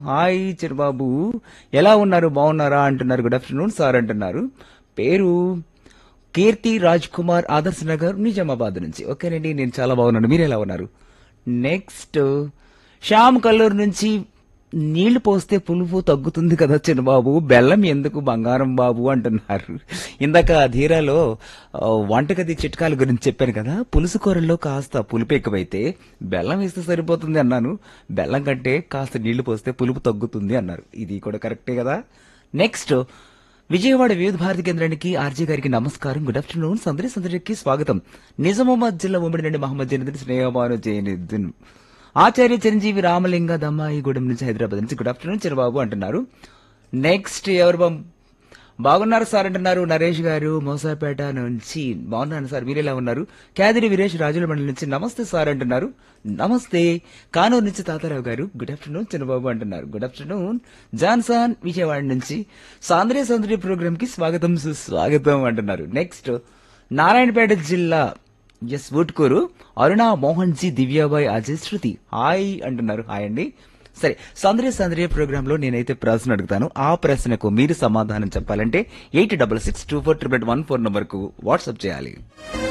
hi చిరబాబు ఎలా ఉన్నారు బాగున్నారా అంటున్నారు గుడ్ ఆఫ్టర్నూన్ సార్ అంటున్నారు పేరు కీర్తి రాజ్ కుమార్ ఆదర్శ్ నగర్ నిజామాబాద్ నుంచి ఓకేనండి నేను చాలా బాగున్నాను మీరు ఎలా ఉన్నారు నెక్స్ట్ శ్యామ్ కల్లూరు నుంచి నీళ్లు పోస్తే పులుపు తగ్గుతుంది కదా చిన్నబాబు బెల్లం ఎందుకు బంగారం బాబు అంటున్నారు ఇందాక ధీరాలో ఆ, వంటగది చిట్కాల గురించి చెప్పాను కదా పులుసు కూరల్లో కాస్త పులుపు ఎక్కువైతే బెల్లం వేస్తే సరిపోతుంది అన్నాను బెల్లం కంటే కాస్త నీళ్లు పోస్తే పులుపు తగ్గుతుంది అన్నారు ఇది కూడా కరెక్టే కదా నెక్స్ట్ విజయవాడ వివిధ భారతి కేంద్రానికి ఆర్జీ గారికి నమస్కారం గుడ్ ఆఫ్టర్నూన్ సందడి సందడికి స్వాగతం నిజామాబాద్ జిల్లా ఉమ్మడి నుండి మహమ్మద్ జనదిన్ స్నేహబాను జయనిద్దన్ ఆచార్య చిరంజీవి రామలింగ దమ్మాయిగూడెం నుంచి హైదరాబాద్ నుంచి గుడ్ ఆఫ్టర్నూన్ చిరబాబు అంటున్నారు నెక్స్ట్ ఎవరు బం- బాగున్నారు సార్ అంటున్నారు నరేష్ గారు మోసాపేట నుంచి బాగున్నాను సార్ మీరు ఎలా ఉన్నారు క్యాదిరి వీరేష్ రాజుల మండలి నుంచి నమస్తే సార్ అంటున్నారు నమస్తే కానూరు నుంచి తాతారావు గారు గుడ్ ఆఫ్టర్నూన్ చిన్నబాబు అంటున్నారు గుడ్ ఆఫ్టర్నూన్ జాన్సన్ విజయవాడ నుంచి సాంద్రే సౌందర్య ప్రోగ్రామ్ కి స్వాగతం సుస్వాగతం అంటున్నారు నెక్స్ట్ నారాయణపేట జిల్లా ఎస్ వుట్కూరు అరుణ మోహన్ జీ దివ్యాబాయ్ అజయ్ శృతి హాయ్ అంటున్నారు హాయ్ అండి సరే సందర్య సందర్య ప్రోగ్రామ్ లో నేనైతే ప్రశ్న అడుగుతాను ఆ ప్రశ్నకు మీరు సమాధానం చెప్పాలంటే eight double six two four triple one four number కు వాట్సాప్ చేయాలి